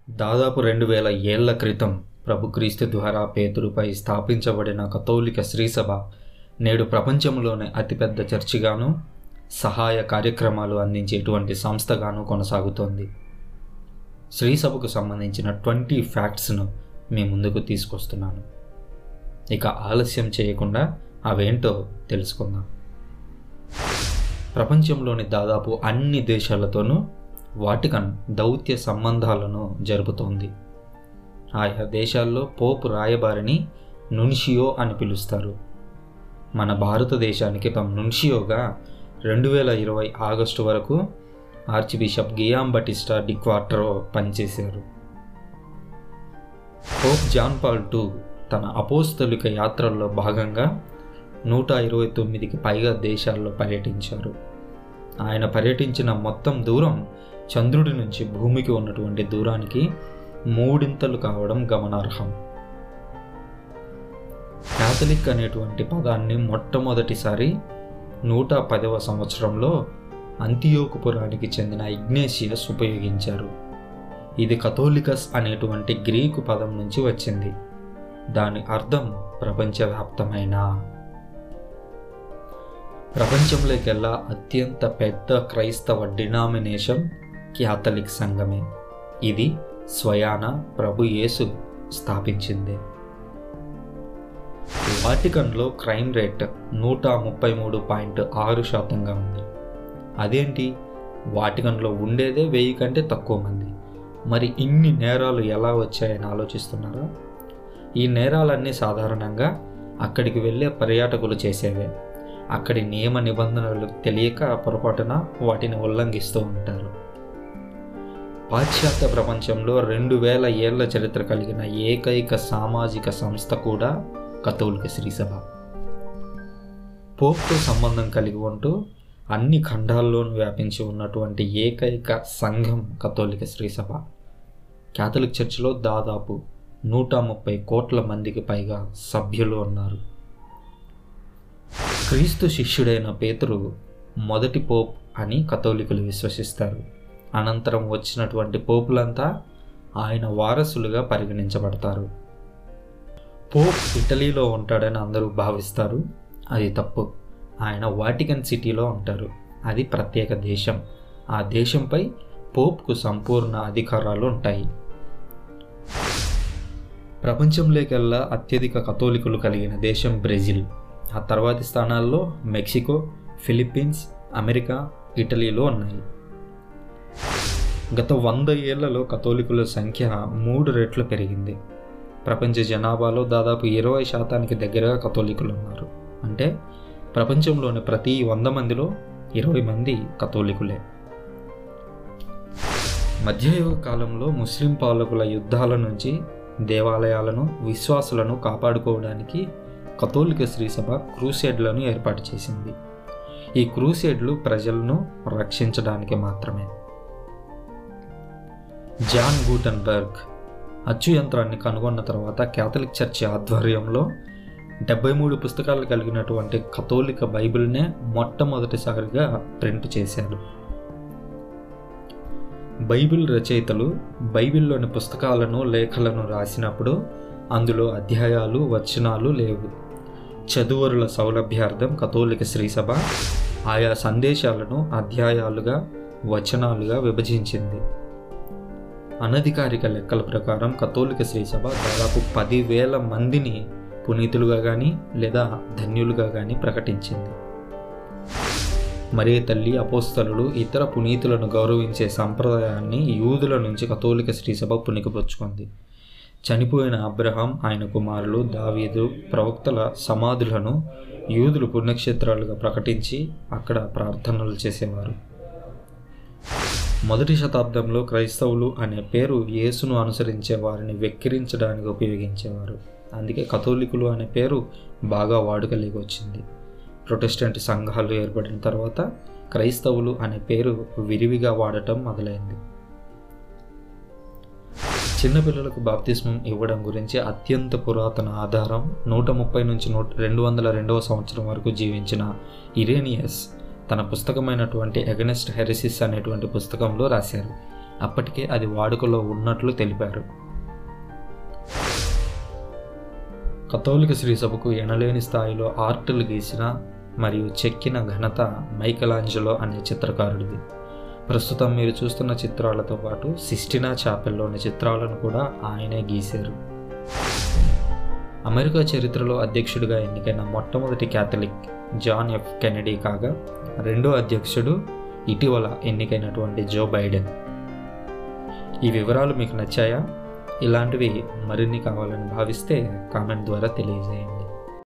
దాదాపు రెండు వేల ఏళ్ల క్రితం ప్రభు క్రీస్తు ద్వారా పేతురుపై స్థాపించబడిన కథోలిక శ్రీసభ నేడు ప్రపంచంలోనే అతిపెద్ద చర్చిగాను సహాయ కార్యక్రమాలు అందించేటువంటి సంస్థగాను కొనసాగుతోంది శ్రీసభకు సంబంధించిన ట్వంటీ ఫ్యాక్ట్స్ను మీ ముందుకు తీసుకొస్తున్నాను ఇక ఆలస్యం చేయకుండా అవేంటో తెలుసుకుందాం ప్రపంచంలోని దాదాపు అన్ని దేశాలతోనూ వాటికన్ దౌత్య సంబంధాలను జరుపుతోంది ఆయా దేశాల్లో పోపు రాయబారిని నున్షియో అని పిలుస్తారు మన భారతదేశానికి తమ నున్షియోగా రెండు వేల ఇరవై ఆగస్టు వరకు archbishop Giambattista Diquattro పనిచేశారు పోప్ జాన్ పాల్ టూ తన అపోస్తలిక యాత్రల్లో భాగంగా నూట ఇరవై తొమ్మిదికి పైగా దేశాల్లో పర్యటించారు ఆయన పర్యటించిన మొత్తం దూరం చంద్రుడి నుంచి భూమికి ఉన్నటువంటి దూరానికి మూడింతలు కావడం గమనార్హం క్యాథలిక్ అనేటువంటి పదాన్ని మొట్టమొదటిసారి నూట పదవ సంవత్సరంలో అంతియోకుపురానికి చెందిన ఇగ్నేషియస్ ఉపయోగించారు ఇది కథోలికస్ అనేటువంటి గ్రీకు పదం నుంచి వచ్చింది దాని అర్థం ప్రపంచవ్యాప్తమైన ప్రపంచంలోకెల్లా అత్యంత పెద్ద క్రైస్తవ డినామినేషన్ క్యాథలిక్ సంఘమే ఇది స్వయాన ప్రభు యేసు స్థాపించింది వాటికన్లో క్రైమ్ రేట్ నూట ముప్పై మూడు పాయింట్ ఆరు శాతంగా ఉంది అదేంటి వాటికన్లో ఉండేదే వెయ్యి కంటే తక్కువ మంది మరి ఇన్ని నేరాలు ఎలా వచ్చాయని ఆలోచిస్తున్నారా ఈ నేరాలన్నీ సాధారణంగా అక్కడికి వెళ్ళే పర్యాటకులు చేసేవే అక్కడి నియమ నిబంధనలు తెలియక పొరపాటున వాటిని ఉల్లంఘిస్తూ ఉంటారు పాశ్చాత్య ప్రపంచంలో రెండు వేల ఏళ్ల చరిత్ర కలిగిన ఏకైక సామాజిక సంస్థ కూడా కథోలిక శ్రీసభ పోప్తో సంబంధం కలిగి ఉంటూ అన్ని ఖండాల్లోనూ వ్యాపించి ఉన్నటువంటి ఏకైక సంఘం కథోలిక శ్రీసభ క్యాథలిక్ చర్చిలో దాదాపు నూట ముప్పై కోట్ల మందికి పైగా సభ్యులు ఉన్నారు క్రీస్తు శిష్యుడైన పేతురు మొదటి పోప్ అని కథోలికులు విశ్వసిస్తారు అనంతరం వచ్చినటువంటి పోపులంతా ఆయన వారసులుగా పరిగణించబడతారు పోప్ ఇటలీలో ఉంటాడని అందరూ భావిస్తారు అది తప్పు ఆయన వాటికన్ సిటీలో ఉంటారు అది ప్రత్యేక దేశం ఆ దేశంపై పోప్కు సంపూర్ణ అధికారాలు ఉంటాయి ప్రపంచంలోకెల్లా అత్యధిక కథోలికులు కలిగిన దేశం బ్రెజిల్ ఆ తర్వాతి స్థానాల్లో మెక్సికో ఫిలిప్పీన్స్ అమెరికా ఇటలీలో ఉన్నాయి గత వంద ఏళ్లలో కథోలికుల సంఖ్య మూడు రెట్లు పెరిగింది ప్రపంచ జనాభాలో దాదాపు ఇరవై శాతానికి దగ్గరగా కథోలికులు ఉన్నారు అంటే ప్రపంచంలోని ప్రతి వంద మందిలో ఇరవై మంది కథోలికులే మధ్యయుగ కాలంలో ముస్లిం పాలకుల యుద్ధాల నుంచి దేవాలయాలను విశ్వాసులను కాపాడుకోవడానికి కథోలిక శ్రీసభ క్రూసేడ్లను ఏర్పాటు చేసింది ఈ క్రూసేడ్లు ప్రజలను రక్షించడానికి మాత్రమే జాన్ గూటన్బర్గ్ అచ్చు యంత్రాన్ని కనుగొన్న తర్వాత క్యాథలిక్ చర్చి ఆధ్వర్యంలో డెబ్బై మూడు పుస్తకాలు కలిగినటువంటి కథోలిక బైబిల్నే మొట్టమొదటిసారిగా ప్రింట్ చేశారు బైబిల్ రచయితలు బైబిల్లోని పుస్తకాలను లేఖలను రాసినప్పుడు అందులో అధ్యాయాలు వచనాలు లేవు చదువరుల సౌలభ్యార్థం కథోలిక శ్రీసభ ఆయా సందేశాలను అధ్యాయాలుగా వచనాలుగా విభజించింది అనధికారిక లెక్కల ప్రకారం కథోలిక శ్రీసభ దాదాపు పదివేల మందిని పునీతులుగా కానీ లేదా ధన్యులుగా కానీ ప్రకటించింది మరే తల్లి అపోస్తలుడు ఇతర పునీతులను గౌరవించే సంప్రదాయాన్ని యూదుల నుంచి కథోలిక శ్రీసభ పుణికిపుచ్చుకుంది చనిపోయిన అబ్రహాం ఆయన కుమారులు దావీదు ప్రవక్తల సమాధులను యూదులు పుణ్యక్షేత్రాలుగా ప్రకటించి అక్కడ ప్రార్థనలు చేసేవారు మొదటి శతాబ్దంలో క్రైస్తవులు అనే పేరు యేసును అనుసరించే వారిని వెక్కిరించడానికి ఉపయోగించేవారు అందుకే కథోలికులు అనే పేరు బాగా వాడుకలోకి వచ్చింది ప్రొటెస్టెంట్ సంఘాలు ఏర్పడిన తర్వాత క్రైస్తవులు అనే పేరు విరివిగా వాడటం మొదలైంది చిన్నపిల్లలకు బాప్తిస్మం ఇవ్వడం గురించి అత్యంత పురాతన ఆధారం నూట ముప్పై నుంచి నూట రెండు వందల రెండవ సంవత్సరం వరకు జీవించిన ఇరేనియస్ తన పుస్తకమైనటువంటి ఎగనెస్ట్ హెరసిస్ అనేటువంటి పుస్తకంలో రాశారు అప్పటికే అది వాడుకలో ఉన్నట్లు తెలిపారు కథోలిక శ్రీ సభకు ఎనలేని స్థాయిలో ఆర్టులు గీసిన మరియు చెక్కిన ఘనత మైకలాంజలో అనే చిత్రకారుడిది ప్రస్తుతం మీరు చూస్తున్న చిత్రాలతో పాటు సిస్టినా చాపెల్లోని చిత్రాలను కూడా ఆయనే గీశారు అమెరికా చరిత్రలో అధ్యక్షుడిగా ఎన్నికైన మొట్టమొదటి క్యాథలిక్ జాన్ ఎఫ్ కెనడీ కాగా రెండో అధ్యక్షుడు ఇటీవల ఎన్నికైనటువంటి జో బైడెన్ ఈ వివరాలు మీకు నచ్చాయా ఇలాంటివి మరిన్ని కావాలని భావిస్తే కామెంట్ ద్వారా తెలియజేయండి